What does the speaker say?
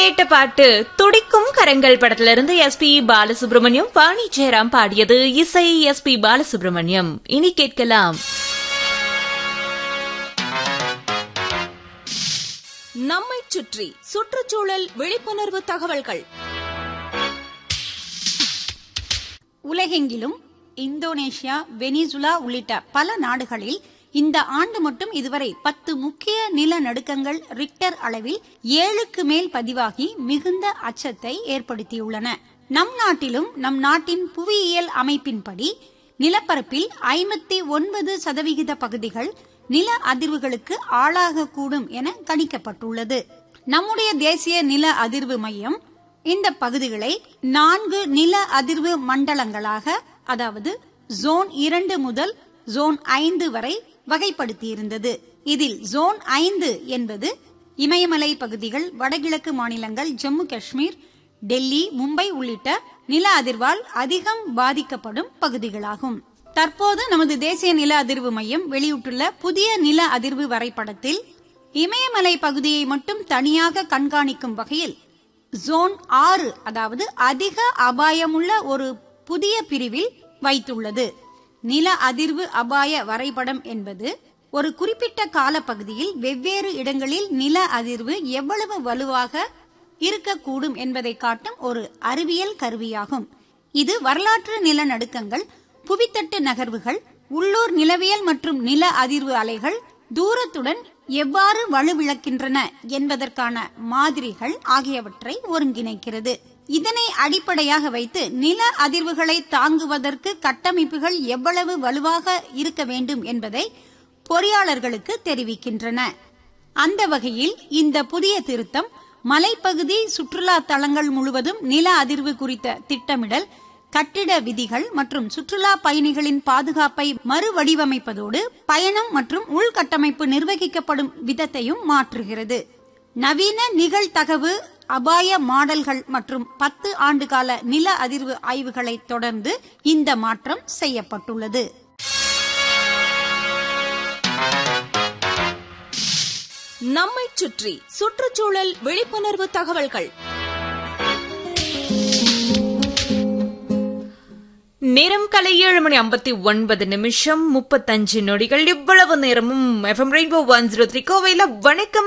கேட்ட பாட்டு துடிக்கும் கரங்கள் படத்துல இருந்து எஸ் பி பாலசுப்ரமணியம் வாணி ஜெயராம் பாடியது இசை எஸ் பி பாலசுப்ரமணியம் இனி கேட்கலாம் நம்மைச் சுற்றி சுற்றுச்சூழல் விழிப்புணர்வு தகவல்கள் உலகெங்கிலும் இந்தோனேஷியா வெனிசுலா உள்ளிட்ட பல நாடுகளில் இந்த ஆண்டு மட்டும் இதுவரை பத்து முக்கிய நிலநடுக்கங்கள் ரிக்டர் அளவில் ஏழுக்கு மேல் பதிவாகி மிகுந்த அச்சத்தை ஏற்படுத்தியுள்ளன நம் நாட்டிலும் நம் நாட்டின் புவியியல் அமைப்பின்படி நிலப்பரப்பில் ஐம்பத்தி ஒன்பது சதவிகித பகுதிகள் நில அதிர்வுகளுக்கு ஆளாகக்கூடும் என கணிக்கப்பட்டுள்ளது நம்முடைய தேசிய நில அதிர்வு மையம் இந்த பகுதிகளை நான்கு நில அதிர்வு மண்டலங்களாக அதாவது ஜோன் இரண்டு முதல் ஜோன் ஐந்து வரை வகைப்படுத்தியிருந்தது இதில் ஜோன் ஐந்து என்பது இமயமலை பகுதிகள் வடகிழக்கு மாநிலங்கள் ஜம்மு காஷ்மீர் டெல்லி மும்பை உள்ளிட்ட நில அதிர்வால் அதிகம் பாதிக்கப்படும் பகுதிகளாகும் தற்போது நமது தேசிய நில அதிர்வு மையம் வெளியிட்டுள்ள புதிய நில அதிர்வு வரைபடத்தில் இமயமலை பகுதியை மட்டும் தனியாக கண்காணிக்கும் வகையில் ஜோன் ஆறு அதாவது அதிக அபாயமுள்ள ஒரு புதிய பிரிவில் வைத்துள்ளது நில அதிர்வு அபாய வரைபடம் என்பது ஒரு குறிப்பிட்ட காலப்பகுதியில் வெவ்வேறு இடங்களில் நில அதிர்வு எவ்வளவு வலுவாக இருக்கக்கூடும் என்பதை காட்டும் ஒரு அறிவியல் கருவியாகும் இது வரலாற்று நிலநடுக்கங்கள் புவித்தட்டு நகர்வுகள் உள்ளூர் நிலவியல் மற்றும் நில அதிர்வு அலைகள் தூரத்துடன் எவ்வாறு வலுவிழக்கின்றன என்பதற்கான மாதிரிகள் ஆகியவற்றை ஒருங்கிணைக்கிறது இதனை அடிப்படையாக வைத்து நில அதிர்வுகளை தாங்குவதற்கு கட்டமைப்புகள் எவ்வளவு வலுவாக இருக்க வேண்டும் என்பதை பொறியாளர்களுக்கு தெரிவிக்கின்றன அந்த வகையில் இந்த புதிய திருத்தம் மலைப்பகுதி சுற்றுலா தலங்கள் முழுவதும் நில அதிர்வு குறித்த திட்டமிடல் கட்டிட விதிகள் மற்றும் சுற்றுலா பயணிகளின் பாதுகாப்பை மறுவடிவமைப்பதோடு பயணம் மற்றும் உள்கட்டமைப்பு நிர்வகிக்கப்படும் விதத்தையும் மாற்றுகிறது நவீன நிகழ்தகவு அபாய மாடல்கள் மற்றும் பத்து ஆண்டுகால நில அதிர்வு ஆய்வுகளை தொடர்ந்து இந்த மாற்றம் செய்யப்பட்டுள்ளது நம்மைச் சுற்றி சுற்றுச்சூழல் விழிப்புணர்வு தகவல்கள் நேரம் கலை ஏழு மணி ஐம்பத்தி ஒன்பது நிமிஷம் முப்பத்தஞ்சு நொடிகள் இவ்வளவு நேரமும் FM rainbow one zero three கோவையில வணக்கம்